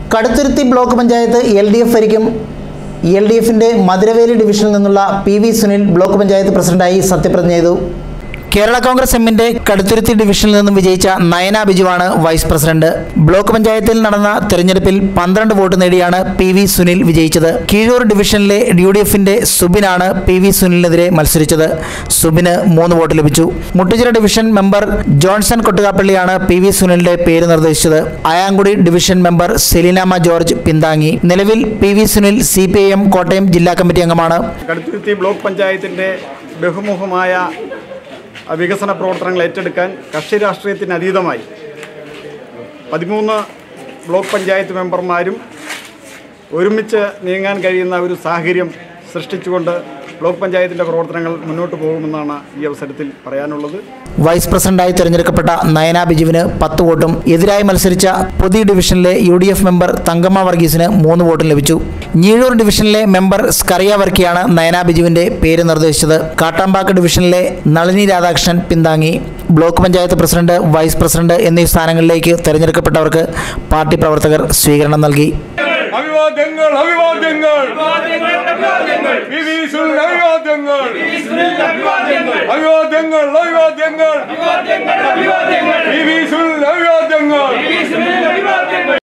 Kaduthuruthy block panchayat L D F ഭരിക്കും L D എഫിൻ്റെ മധുരവേലി ഡിവിഷനിൽ നിന്നുള്ള P V Sunil block panchayat പ്രസിഡന്റായി സത്യപ്രതിജ്ഞ ചെയ്തു കേരള കോൺഗ്രസ് എമ്മിന്റെ കടുത്തുരുത്തി ഡിവിഷനിൽ നിന്നും വിജയിച്ച നയന ബിജുവാണ് വൈസ് പ്രസിഡന്റ് ബ്ലോക്ക് പഞ്ചായത്തിൽ നടന്ന തെരഞ്ഞെടുപ്പിൽ പന്ത്രണ്ട് വോട്ട് നേടിയാണ് പി വി സുനിൽ വിജയിച്ചത് കീഴൂർ ഡിവിഷനിലെ യു ഡി എഫിന്റെ സുബിനാണ് പി വി സുനിലിനെതിരെ മത്സരിച്ചത് സുബിന് മൂന്ന് വോട്ട് ലഭിച്ചു മുട്ടുചിറ ഡിവിഷൻ മെമ്പർ ജോൺസൺ കൊട്ടുകാപ്പള്ളിയാണ് പി വി സുനിലിന്റെ പേര് നിർദ്ദേശിച്ചത് Ayamkudi division member Selinamma George പിന്താങ്ങി നിലവിൽ P V Sunil C P I M Kottayam ജില്ലാ കമ്മിറ്റി അംഗമാണ് കടുത്തുരുത്തി ബ്ലോക്ക് പഞ്ചായത്തിൻ്റെ ബഹുമുഖമായ ആ, വികസന പ്രവർത്തനങ്ങൾ ഏറ്റെടുക്കാൻ കക്ഷി രാഷ്ട്രീയത്തിന് അതീതമായി പതിമൂന്ന് ബ്ലോക്ക് പഞ്ചായത്ത് മെമ്പർമാരും ഒരുമിച്ച് നീങ്ങാൻ കഴിയുന്ന ഒരു സാഹചര്യം സൃഷ്ടിച്ചുകൊണ്ട് ബ്ലോക്ക് പഞ്ചായത്തിൻ്റെ പ്രവർത്തനങ്ങൾ മുന്നോട്ട് പോകുമെന്നാണ് ഈ അവസരത്തിൽ പറയാനുള്ളത് വൈസ് പ്രസിഡന്റായി തിരഞ്ഞെടുക്കപ്പെട്ട നയന ബിജുവിന് പത്ത് വോട്ടും എതിരായി മത്സരിച്ച പുതിയ ഡിവിഷനിലെ U D F member Thankamma വർഗീസിന് മൂന്ന് വോട്ടും ലഭിച്ചു ഞീഴൂർ ഡിവിഷനിലെ മെമ്പർ സ്കറിയ വർക്കിയാണ് നയന ബിജുവിന്റെ പേര് നിർദ്ദേശിച്ചത് കാട്ടാമ്പാക്ക് ഡിവിഷനിലെ നളിനി രാധാകൃഷ്ണൻ പിന്താങ്ങി block panchayat president vice president എന്നീ സ്ഥാനങ്ങളിലേക്ക് തിരഞ്ഞെടുക്കപ്പെട്ടവർക്ക് പാർട്ടി പ്രവർത്തകർ സ്വീകരണം നൽകി അഭിവാദ്യങ്ങൾ അഭിവാദ്യങ്ങൾ വി വി സുനിൽ അഭിവാദ്യങ്ങൾ അഭിവാദ്യങ്ങൾ അഭിവാദ്യങ്ങൾ വി വി സുനിൽ അഭിവാദ്യങ്ങൾ